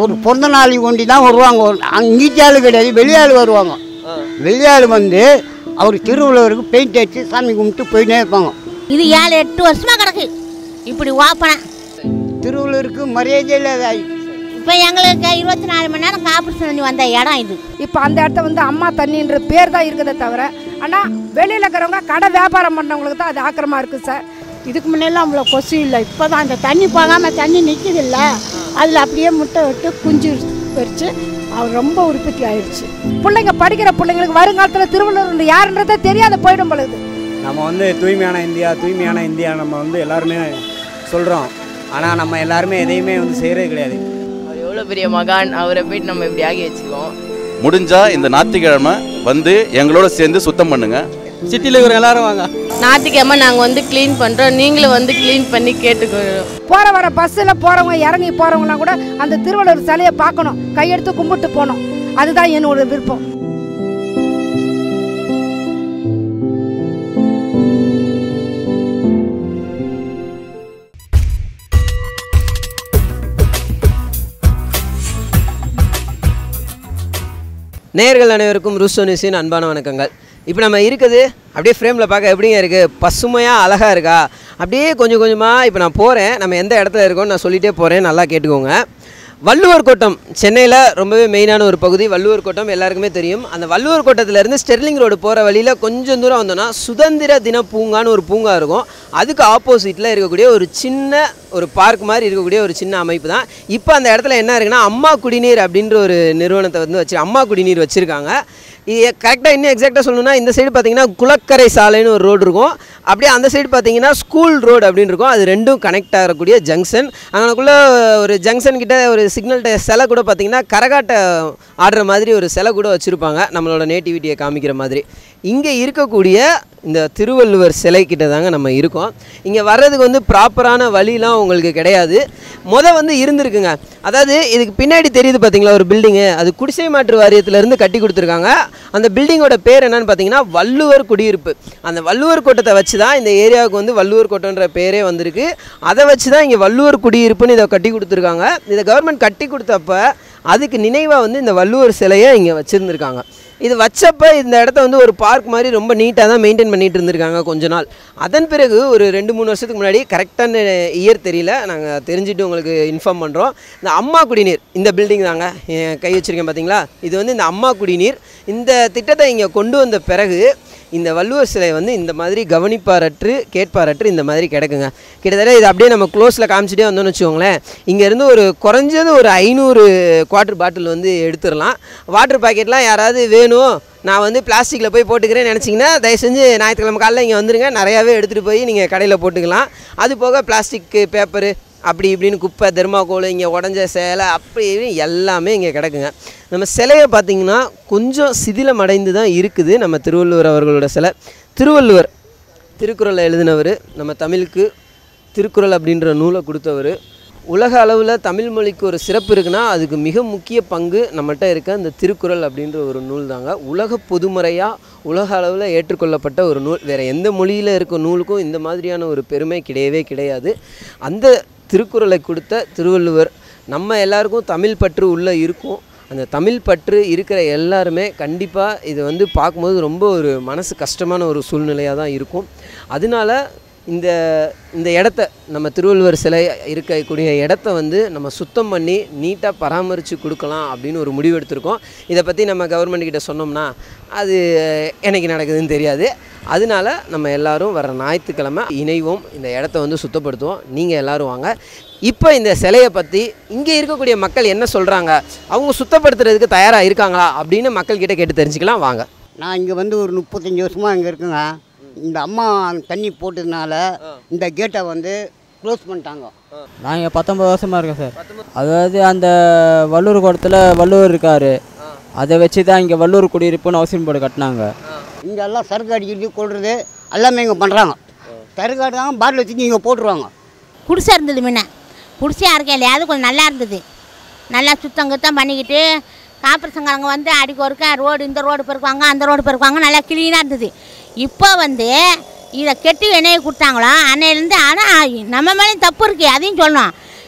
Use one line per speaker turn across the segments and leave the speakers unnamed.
ஒரு பிறந்த நாளைக்கு ஒண்டி தான் வருவாங்க இங்கீச்சாலு கிடையாது வெளியாள் வருவாங்க வெளியாள் வந்து அவர் திருவள்ளுவருக்கு பெயிண்ட் அடித்து சாமி கும்பிட்டு போயிட்டே இருப்பாங்க
இது ஏழு எட்டு வருஷமா கிடக்கு இப்படி ஓப்பனை
திருவள்ளுவருக்கு மரியாதை இல்லாத ஆயிடுச்சு.
இப்போ எங்களுக்கு இருபத்தி நாலு மணி நேரம் காப்பீடு பண்ணி வந்த இடம் இது
இப்போ அந்த இடத்த வந்து அம்மா தண்ணின்ற பேர் தான் இருக்குதே தவிர ஆனால் வெளியில் இருக்கிறவங்க கடை வியாபாரம் பண்ணுறவங்களுக்கு தான் அது ஆக்கிரமா இருக்குது சார்
இதுக்கு முன்னெல்லாம் அவ்வளோ கொசு இல்லை இப்போ தான் அந்த தண்ணி போகாமல் தண்ணி நிற்கிது இல்லை அதில் அப்படியே முட்டை விட்டு குஞ்சு பறித்து அவர் ரொம்ப உற்பத்தி ஆயிடுச்சு
பிள்ளைங்க படிக்கிற பிள்ளைங்களுக்கு வருங்காலத்தில் திருவள்ளுவர் யாருன்றதே தெரியாத போயிடும் பொழுது
நம்ம வந்து தூய்மையான இந்தியா தூய்மையான இந்தியா நம்ம வந்து எல்லாருமே சொல்கிறோம் ஆனால் நம்ம எல்லாருமே எதையுமே வந்து செய்கிறது கிடையாது
அவர் எவ்வளோ பெரிய மகான் அவரை போயிட்டு நம்ம இப்படி ஆகி வச்சுக்கோம்
முடிஞ்சா இந்த ஞாயிற்றுக்கிழமை வந்து எங்களோட சேர்ந்து சுத்தம் பண்ணுங்க
சிட்டியில் இருக்கிற எல்லாரும் வாங்க
ஞாயிற்றுக்கிழமை நாங்கள் வந்து க்ளீன் பண்ணுறோம் நீங்களும் வந்து க்ளீன் பண்ணி கேட்டுக்கிறோம்
போகிற வர பஸ்ஸில் போகிறவங்க இறங்கி போகிறவங்களாம் கூட அந்த திருவள்ளுவர் சிலையை பார்க்கணும் கையெடுத்து கும்பிட்டு போகணும் அதுதான் என்னோட விருப்பம்
நேயர்கள் அனைவருக்கும் ரூசோ நியூஸின் அன்பான வணக்கங்கள் இப்போ நம்ம இருக்குது அப்படியே ஃப்ரேமில் பார்க்க எப்படிங்க இருக்குது பசுமையாக அழகாக இருக்கா அப்படியே கொஞ்சம் கொஞ்சமாக இப்போ நான் போகிறேன் நம்ம எந்த இடத்துல இருக்கோம்னு நான் சொல்லிகிட்டே போகிறேன் நல்லா கேட்டுக்கோங்க வள்ளுவர் கோட்டம் சென்னையில் ரொம்பவே மெயினான ஒரு பகுதி வள்ளுவர் கோட்டம் எல்லாருக்குமே தெரியும் அந்த வள்ளுவர் கோட்டத்திலேருந்து ஸ்டெர்லிங் ரோடு போகிற வழியில் கொஞ்சம் தூரம் வந்தோம்னா சுதந்திர தின பூங்கான்னு ஒரு பூங்கா இருக்கும் அதுக்கு ஆப்போசிட்டில் இருக்கக்கூடிய ஒரு சின்ன ஒரு பார்க் மாதிரி இருக்கக்கூடிய ஒரு சின்ன அமைப்பு தான் இப்போ அந்த இடத்துல என்ன இருக்குன்னா அம்மா குடிநீர் அப்படின்ற ஒரு நிறுவனத்தை வந்து வச்சு அம்மா குடிநீர் வச்சுருக்காங்க இது கரெக்டாக இன்னும் எக்ஸாக்டாக சொல்லணும்னா இந்த சைடு பார்த்தீங்கன்னா குளக்கரை சாலைன்னு ஒரு ரோடு இருக்கும் அப்படியே அந்த சைடு பார்த்தீங்கன்னா ஸ்கூல் ரோடு அப்படின்னு இருக்கும் அது ரெண்டும் கனெக்ட் ஆகக்கூடிய ஜங்ஷன் அங்கனக்குள்ளே ஒரு ஜங்ஷன் கிட்ட ஒரு சிக்னல் சிலை கூட பார்த்தீங்கன்னா கரகாட்டை ஆடுற மாதிரி ஒரு சிலை கூட வச்சுருப்பாங்க நம்மளோட நேட்டிவிட்டியை காமிக்கிற மாதிரி இங்கே இருக்கக்கூடிய இந்த திருவள்ளுவர் சிலை கிட்ட தாங்க நம்ம இருக்கோம் இங்கே வர்றதுக்கு வந்து ப்ராப்பரான வழிலாம் உங்களுக்கு கிடையாது முத வந்து இருந்திருக்குங்க அதாவது இதுக்கு பின்னாடி தெரியுது பார்த்தீங்களா ஒரு பில்டிங்கு அது குடிசை மாற்று வாரியத்திலேருந்து கட்டி கொடுத்துருக்காங்க அந்த பில்டிங்கோட பேர் என்னன்னு பார்த்தீங்கன்னா வள்ளுவர் குடியிருப்பு அந்த வள்ளுவர் கோட்டத்தை வச்சு தான் இந்த ஏரியாவுக்கு வந்து வள்ளுவர் கோட்டன்ற பேரே வந்திருக்கு அதை வச்சு தான் இங்கே வள்ளுவர் குடியிருப்புன்னு இதை கட்டி கொடுத்துருக்காங்க இதை கவர்மெண்ட் கட்டி கொடுத்தப்ப அதுக்கு நினைவாக வந்து இந்த வள்ளுவர் சிலையை இங்கே வச்சுருந்துருக்காங்க இது வச்சப்ப இந்த இடத்த வந்து ஒரு பார்க் மாதிரி ரொம்ப நீட்டாக தான் மெயின்டைன் பண்ணிட்டு இருந்திருக்காங்க கொஞ்ச நாள் அதன் பிறகு ஒரு ரெண்டு மூணு வருஷத்துக்கு முன்னாடி கரெக்டான இயர் தெரியல நாங்கள் தெரிஞ்சுட்டு உங்களுக்கு இன்ஃபார்ம் பண்ணுறோம் இந்த அம்மா குடிநீர் இந்த பில்டிங் தாங்க என் கை வச்சுருக்கேன் பார்த்தீங்களா இது வந்து இந்த அம்மா குடிநீர் இந்த திட்டத்தை இங்கே கொண்டு வந்த பிறகு இந்த வள்ளுவர் சிலை வந்து இந்த மாதிரி கவனிப்பாரற்று கேட்பாரற்று இந்த மாதிரி கிடக்குங்க கிட்டத்தட்ட இது அப்படியே நம்ம க்ளோஸில் காமிச்சிட்டே வந்தோம்னு வச்சுக்கோங்களேன் இங்கேருந்து ஒரு குறைஞ்சது ஒரு ஐநூறு குவாட்டர் பாட்டில் வந்து எடுத்துடலாம் வாட்டர் பாக்கெட்லாம் யாராவது வேணும் நான் வந்து பிளாஸ்டிக்கில் போய் போட்டுக்கிறேன்னு நினச்சிங்கன்னா தயவு செஞ்சு ஞாயிற்றுக்கிழமை காலையில் இங்கே வந்துருங்க நிறையாவே எடுத்துகிட்டு போய் நீங்கள் கடையில் போட்டுக்கலாம் அது போக பிளாஸ்டிக் பேப்பரு அப்படி இப்படின்னு குப்பை தெர்மாக்கோல் இங்கே உடஞ்ச சேலை அப்படி இப்படின்னு எல்லாமே இங்கே கிடக்குங்க நம்ம சிலையை பார்த்திங்கன்னா கொஞ்சம் சிதிலம் அடைந்து தான் இருக்குது நம்ம திருவள்ளுவர் அவர்களோட சிலை திருவள்ளுவர் திருக்குறளை எழுதினவர் நம்ம தமிழுக்கு திருக்குறள் அப்படின்ற நூலை கொடுத்தவர் உலக அளவில் தமிழ் மொழிக்கு ஒரு சிறப்பு இருக்குன்னா அதுக்கு மிக முக்கிய பங்கு நம்மகிட்ட இருக்க இந்த திருக்குறள் அப்படின்ற ஒரு நூல் தாங்க உலக பொதுமறையாக உலக அளவில் ஏற்றுக்கொள்ளப்பட்ட ஒரு நூல் வேறு எந்த மொழியில் இருக்க நூலுக்கும் இந்த மாதிரியான ஒரு பெருமை கிடையவே கிடையாது அந்த திருக்குறளை கொடுத்த திருவள்ளுவர் நம்ம எல்லாருக்கும் தமிழ் பற்று உள்ளே இருக்கும் அந்த தமிழ் பற்று இருக்கிற எல்லாருமே கண்டிப்பாக இது வந்து பார்க்கும்போது ரொம்ப ஒரு மனசு கஷ்டமான ஒரு சூழ்நிலையாக தான் இருக்கும் அதனால இந்த இந்த இடத்த நம்ம திருவள்ளுவர் சிலை இருக்கக்கூடிய இடத்த வந்து நம்ம சுத்தம் பண்ணி நீட்டாக பராமரித்து கொடுக்கலாம் அப்படின்னு ஒரு முடிவு எடுத்திருக்கோம் இதை பற்றி நம்ம கவர்மெண்ட் கிட்ட சொன்னோம்னா அது என்னைக்கு நடக்குதுன்னு தெரியாது அதனால நம்ம எல்லாரும் வர ஞாயிற்றுக்கிழமை இணைவோம் இந்த இடத்த வந்து சுத்தப்படுத்துவோம் நீங்கள் எல்லாரும் வாங்க இப்போ இந்த சிலையை பற்றி இங்கே இருக்கக்கூடிய மக்கள் என்ன சொல்கிறாங்க அவங்க சுத்தப்படுத்துறதுக்கு தயாராக இருக்காங்களா அப்படின்னு மக்கள்கிட்ட கேட்டு தெரிஞ்சுக்கலாம் வாங்க
நான் இங்கே வந்து ஒரு முப்பத்தஞ்சு வருஷமாக இங்கே இருக்குங்க இந்த அம்மா தண்ணி போட்டதுனால இந்த கேட்டை வந்து க்ளோஸ் பண்ணிட்டாங்க
நான் இங்கே பத்தொம்பது வருஷமாக இருக்கேன் சார் அதாவது அந்த வள்ளூர் குளத்தில் வள்ளுவர் இருக்கார் அதை வச்சு தான் இங்கே வள்ளூர் குடியிருப்புன்னு அவசியம் போர்டு கட்டினாங்க
இங்கே எல்லாம் சரக்கு அடிக்கிறது கொள்வது எல்லாமே இங்கே பண்ணுறாங்க சரக்கு அடிக்காங்க பாட்டில் வச்சுட்டு இங்கே போட்டுருவாங்க
குடிசை இருந்தது முன்ன குடிசையாக இருக்கையிலையாவது கொஞ்சம் நல்லா இருந்தது நல்லா சுத்தம் குத்தம் பண்ணிக்கிட்டு காப்பிரசங்காரங்க வந்து அடிக்க ஒருக்க ரோடு இந்த ரோடு பெருக்குவாங்க அந்த ரோடு பெருக்குவாங்க நல்லா க்ளீனாக இருந்தது இப்போ வந்து இதை கெட்டி எண்ணெயை கொடுத்தாங்களோ அன்னையிலேருந்து ஆனால் நம்ம மேலேயும் தப்பு இருக்குது அதையும் சொல்லணும்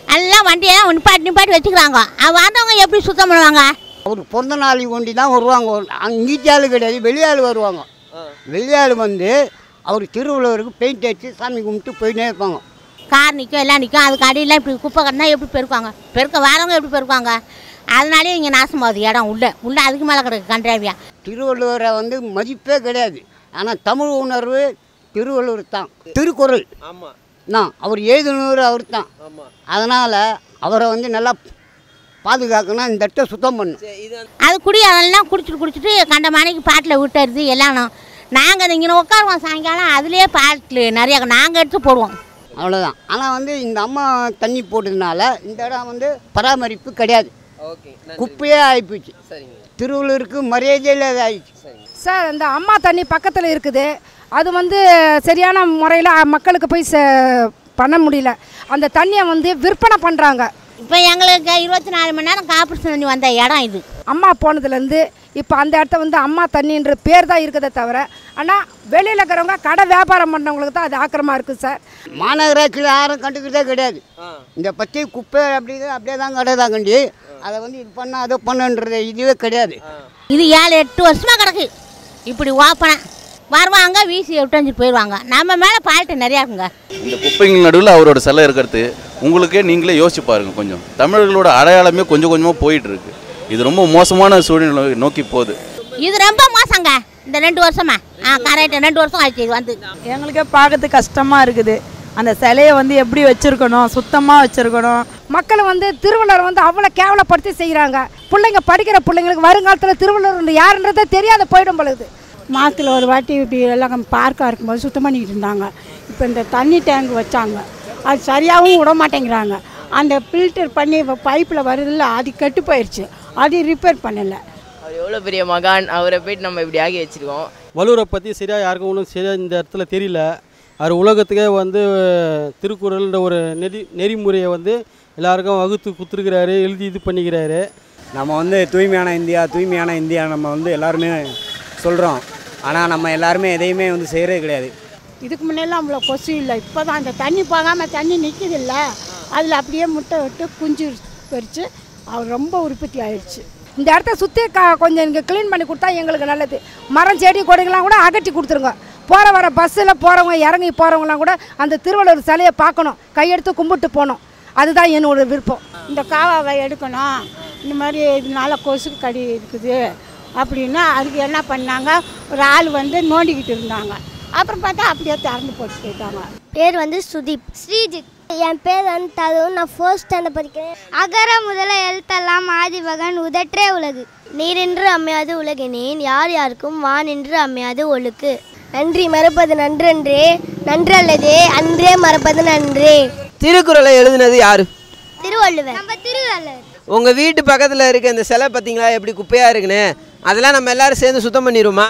எல்லாம் வண்டியெல்லாம் நிப்பாட்டி நிப்பாட்டி வச்சுக்கிறாங்க அது வந்தவங்க எப்படி சுத்தம் பண்ணுவாங்க
அவருக்கு பிறந்த நாளைக்கு ஒண்டி தான் வருவாங்க இங்கீட்டாள் கிடையாது வெளியாள் வருவாங்க வெளியாள் வந்து அவர் திருவள்ளுவருக்கு பெயிண்ட் அடித்து சாமி கும்பிட்டு போயிட்டே இருப்பாங்க
கார் நிற்கும் எல்லாம் நிற்கும் அதுக்கு அடியில் இப்படி குப்பை கட்டினா எப்படி பெருக்குவாங்க பெருக்க வரவங்க எப்படி பெருக்குவாங்க அதனாலே இங்கே நாசமாகுது இடம் உள்ள உள்ள அதுக்கு மேலே கிடக்கு கன்றாவியா
திருவள்ளுவரை வந்து மதிப்பே கிடையாது ஆனால் தமிழ் உணர்வு திருவள்ளுவர் தான் திருக்குறள்
ஆமாம்
தான் அவர் எழுதுனவர் அவர் தான்
ஆமாம்
அதனால் அவரை வந்து நல்லா பாதுகாக்கணும் இந்த இடத்த சுத்தம் பண்ணும்
சரி இது
அது குடி அதெல்லாம் குடிச்சிட்டு குடிச்சிட்டு கண்ட மனைக்கு பாட்டில் விட்டுறது எல்லாம் நாங்கள் இங்கே உட்காருவோம் சாயங்காலம் அதுலேயே பாட்டில் நிறையா நாங்கள் எடுத்து போடுவோம்
அவ்வளோதான் ஆனால் வந்து இந்த அம்மா தண்ணி போட்டதுனால இந்த இடம் வந்து பராமரிப்பு கிடையாது
ஓகே
குப்பையே ஆகிப்போச்சு
சரிங்க
திருவள்ளூருக்கு மரியாதையே இல்லாத ஆயிடுச்சு
சார் இந்த அம்மா தண்ணி பக்கத்தில் இருக்குது அது வந்து சரியான முறையில் மக்களுக்கு போய் ச பண்ண முடியல அந்த தண்ணியை வந்து விற்பனை பண்ணுறாங்க
இப்போ எங்களுக்கு இருபத்தி நாலு மணி நேரம் காப்பீடு தண்ணி வந்த இடம் இது
அம்மா போனதுலேருந்து இப்போ அந்த இடத்த வந்து அம்மா தண்ணின்ற பேர் தான் இருக்குதே தவிர ஆனால் வெளியில் இருக்கிறவங்க கடை வியாபாரம் பண்ணுறவங்களுக்கு தான் அது ஆக்கிரமாக இருக்குது சார்
மாநகராட்சியில் யாரும் கண்டுக்கிறதே கிடையாது
ஆ
இந்த பச்சை குப்பை அப்படி அப்படியே தான் கிடையாது கண்டி அதை வந்து இது பண்ண அதை பண்ணுன்றது இதுவே கிடையாது
இது ஏழு எட்டு வருஷமாக கிடக்கு இப்படி ஓப்பனை வருவாங்க வீசி விட்டு போயிடுவாங்க நம்ம மேலே பால்ட்டு நிறையா இருக்குங்க
இந்த குப்பைங்கள் நடுவில் அவரோட சிலை இருக்கிறது உங்களுக்கே நீங்களே யோசிச்சு பாருங்க கொஞ்சம் தமிழர்களோட அடையாளமே கொஞ்சம் கொஞ்சமாக போயிட்டு இருக்கு இது ரொம்ப மோசமான சூழ்நிலை நோக்கி போகுது
இது ரொம்ப மோசங்க இந்த ரெண்டு வருஷமா ஆ கரெக்ட் ரெண்டு வருஷம் ஆயிடுச்சு இது வந்து
எங்களுக்கே பார்க்கறதுக்கு கஷ்டமாக இருக்குது அந்த சிலையை வந்து எப்படி வச்சுருக்கணும் சுத்தமாக வச்சுருக்கணும்
மக்களை வந்து திருவள்ளுவர் வந்து அவ்வளோ கேவலப்படுத்தி செய்கிறாங்க பிள்ளைங்க படிக்கிற பிள்ளைங்களுக்கு வருங்காலத்தில் திருவள்ளுவர் யாருன்றதே தெரியாத போயிடும் பொழுது
மாதத்தில் ஒரு வாட்டி இப்படி எல்லாம் பார்க்காக இருக்கும்போது சுத்தம் பண்ணிக்கிட்டு இருந்தாங்க இப்போ இந்த தண்ணி டேங்க் வச்சாங்க அது சரியாகவும் விட மாட்டேங்கிறாங்க அந்த ஃபில்டர் பண்ணி பைப்பில் வருதுல்ல அது கெட்டு போயிடுச்சு அது ரிப்பேர் பண்ணலை
அவர் எவ்வளோ பெரிய மகான் அவரை போயிட்டு நம்ம இப்படி ஆகி வச்சிருக்கோம்
வள்ளுவரை பற்றி சரியாக யாருக்கும் ஒன்றும் சரியாக இந்த இடத்துல தெரியல அவர் உலகத்துக்கே வந்து திருக்குறள்ன்ற ஒரு நெறி நெறிமுறையை வந்து எல்லாருக்கும் வகுத்து கொடுத்துருக்கிறாரு எழுதி இது பண்ணிக்கிறாரு
நம்ம வந்து தூய்மையான இந்தியா தூய்மையான இந்தியா நம்ம வந்து எல்லாருமே சொல்கிறோம் ஆனால் நம்ம எல்லாருமே எதையுமே வந்து செய்கிறது கிடையாது
இதுக்கு முன்னெல்லாம் அவ்வளோ கொசு இல்லை இப்போ தான் அந்த தண்ணி போகாமல் தண்ணி நிற்கிது இல்லை அதில் அப்படியே முட்டை விட்டு குஞ்சு பறித்து அவர் ரொம்ப உற்பத்தி ஆயிடுச்சு
இந்த இடத்த சுற்றி க கொஞ்சம் இங்கே க்ளீன் பண்ணி கொடுத்தா எங்களுக்கு நல்லது மரம் செடி கொடிங்களாம் கூட அகற்றி கொடுத்துருங்க போகிற வர பஸ்ஸில் போகிறவங்க இறங்கி போகிறவங்களாம் கூட அந்த திருவள்ளுவர் சிலையை பார்க்கணும் கையெடுத்து கும்பிட்டு போகணும் அதுதான் என்னோட விருப்பம்
இந்த காவாவை எடுக்கணும் இந்த மாதிரி இதனால கொசு கடி இருக்குது அப்படின்னா அதுக்கு என்ன பண்ணாங்க ஒரு ஆள் வந்து நோண்டிக்கிட்டு இருந்தாங்க அப்புறம் பார்த்தா அப்படியே திறந்து போட்டு போயிட்டாங்க
பேர் வந்து சுதீப் ஸ்ரீஜித் என் பேர் வந்து தருண் நான் ஃபர்ஸ்ட் ஸ்டாண்டர்ட் படிக்கிறேன் அகர முதல எழுத்தெல்லாம் ஆதிவகன் உதற்றே உலகு நீரென்று அமையாது உலகினேன் யார் யாருக்கும் வானின்று அமையாது ஒழுக்கு நன்றி மறப்பது நன்றன்றே நன்றல்லதே அன்றே மறப்பது நன்றே
திருக்குறளை எழுதுனது யாரு
திருவள்ளுவர் நம்ம திருவள்ளுவர்
உங்கள் வீட்டு பக்கத்தில் இருக்க இந்த சிலை பார்த்தீங்களா எப்படி குப்பையாக இருக்குன்னு அதெல்லாம் நம்ம எல்லாரும் சேர்ந்து சுத்தம் பண்ணிடுவோமா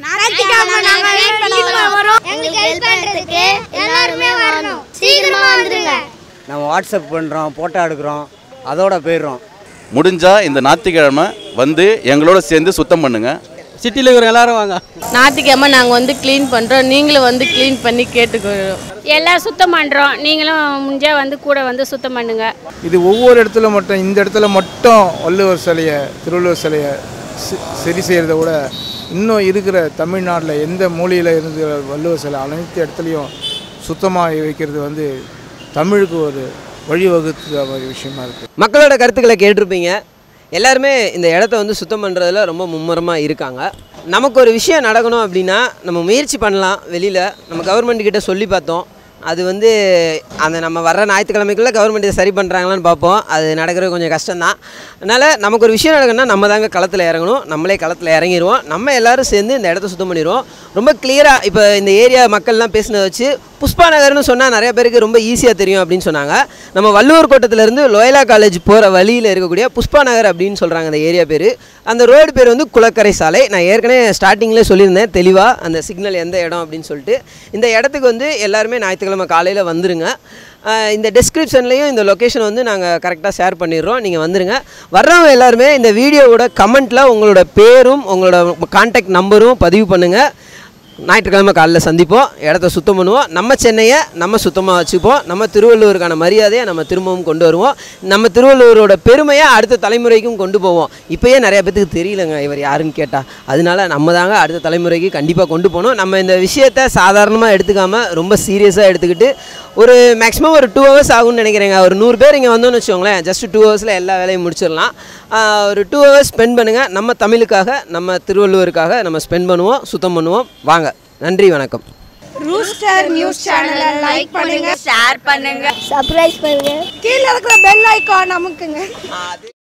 எங்களுக்கு ஹெல்ப் பண்றதுக்கு எல்லாருமே வரணும் சீக்கிரமா வந்துருங்க
நம்ம வாட்ஸ்அப் பண்ணுறோம் ஃபோட்டோ எடுக்கிறோம் அதோட போயிடுறோம்
முடிஞ்சால் இந்த ஞாயிற்றுக்கிழமை வந்து எங்களோட சேர்ந்து சுத்தம் பண்ணுங்க
சிட்டியில் இருக்கிற எல்லாரும் வாங்க
ஞாயிற்றுக்கிழமை நாங்கள் வந்து க்ளீன் பண்ணுறோம் நீங்களும் வந்து க்ளீன் பண்ணி கேட்டுக்கிறோம்
எல்லாம் சுத்தம் பண்ணுறோம் நீங்களும் முடிஞ்சா வந்து கூட வந்து சுத்தம் பண்ணுங்க
இது ஒவ்வொரு இடத்துல மட்டும் இந்த இடத்துல மட்டும் வள்ளுவர் சிலையை திருவள்ளுவர் சிலையை சி- சரி செய்கிறத விட இன்னும் இருக்கிற தமிழ்நாட்டில் எந்த மூலையில் இருந்து வள்ளுவர் சிலை அனைத்து இடத்துலையும் சுத்தமாக வைக்கிறது வந்து தமிழுக்கு ஒரு வழிவகுத்த மாதிரி விஷயமா இருக்குது
மக்களோட கருத்துக்களை கேட்டிருப்பீங்க எல்லாருமே இந்த இடத்த வந்து சுத்தம் பண்ணுறதுல ரொம்ப மும்முரமாக இருக்காங்க நமக்கு ஒரு விஷயம் நடக்கணும் அப்படின்னா நம்ம முயற்சி பண்ணலாம் வெளியில் நம்ம கவர்மெண்ட் கிட்ட சொல்லி பார்த்தோம் அது வந்து அந்த நம்ம வர்ற ஞாயிற்றுக்கிழமைக்குள்ளே கவர்மெண்ட் இதை சரி பண்ணுறாங்களான்னு பார்ப்போம் அது நடக்கிறது கொஞ்சம் கஷ்டம்தான் அதனால் நமக்கு ஒரு விஷயம் நடக்கணும்னா நம்ம தாங்க களத்தில் இறங்கணும் நம்மளே களத்தில் இறங்கிடுவோம் நம்ம எல்லாரும் சேர்ந்து இந்த இடத்த சுத்தம் பண்ணிடுவோம் ரொம்ப கிளியராக இப்போ இந்த ஏரியா மக்கள்லாம் பேசினதை வச்சு புஷ்பா நகர்னு சொன்னால் நிறைய பேருக்கு ரொம்ப ஈஸியாக தெரியும் அப்படின்னு சொன்னாங்க நம்ம வள்ளுவர் கோட்டத்திலேருந்து லோயலா காலேஜ் போகிற வழியில் இருக்கக்கூடிய புஷ்பா நகர் அப்படின்னு சொல்கிறாங்க அந்த ஏரியா பேர் அந்த ரோடு பேர் வந்து குளக்கரை சாலை நான் ஏற்கனவே ஸ்டார்டிங்லேயே சொல்லியிருந்தேன் தெளிவாக அந்த சிக்னல் எந்த இடம் அப்படின்னு சொல்லிட்டு இந்த இடத்துக்கு வந்து எல்லாருமே ஞாயிற்றுக்கிழமை காலையில் வந்துருங்க ஆஹ் இந்த டெஸ்கிரிப்ஷன்லேயும் இந்த லொக்கேஷன் வந்து நாங்கள் கரெக்டாக ஷேர் பண்ணிடுறோம் நீங்கள் வந்துருங்க வர்றவங்க எல்லாருமே இந்த வீடியோவோட கமெண்ட்டில் உங்களோட பேரும் உங்களோட கான்டாக்ட் நம்பரும் பதிவு பண்ணுங்கள் ஞாயிற்றுக்கிழமை காலைல சந்திப்போம் இடத்த சுத்தம் பண்ணுவோம் நம்ம சென்னையை நம்ம சுத்தமாக வச்சுப்போம் நம்ம திருவள்ளூருக்கான மரியாதையை நம்ம திரும்பவும் கொண்டு வருவோம் நம்ம திருவள்ளூரோட பெருமையை அடுத்த தலைமுறைக்கும் கொண்டு போவோம் இப்போயே நிறைய பேத்துக்கு தெரியலங்க இவர் யாருன்னு கேட்டால் அதனால நம்ம தாங்க அடுத்த தலைமுறைக்கு கண்டிப்பாக கொண்டு போகணும் நம்ம இந்த விஷயத்தை சாதாரணமாக எடுத்துக்காமல் ரொம்ப சீரியஸாக எடுத்துக்கிட்டு ஒரு மேக்ஸிமம் ஒரு டூ ஹவர்ஸ் ஆகும்னு நினைக்கிறேங்க ஒரு நூறு பேர் இங்கே வந்தோம்னு வச்சுக்கோங்களேன் ஜஸ்ட் டூ ஹவர்ஸில் எல்லா வேலையும் முடிச்சிடலாம் ஆஹ் ஒரு டூ ஹவர்ஸ் ஸ்பெண்ட் பண்ணுங்கள் நம்ம தமிழுக்காக நம்ம திருவள்ளுவருக்காக நம்ம ஸ்பெண்ட் பண்ணுவோம் சுத்தம் பண்ணுவோம் வாங்க நன்றி வணக்கம்
ரூஸ்டர் நியூஸ் சேனலை லைக் பண்ணுங்க
ஷேர் பண்ணுங்க
சர்ப்ரைஸ் பண்ணுங்க
கீழே இருக்கிற பெல் ஐக்கான் அமுக்குங்க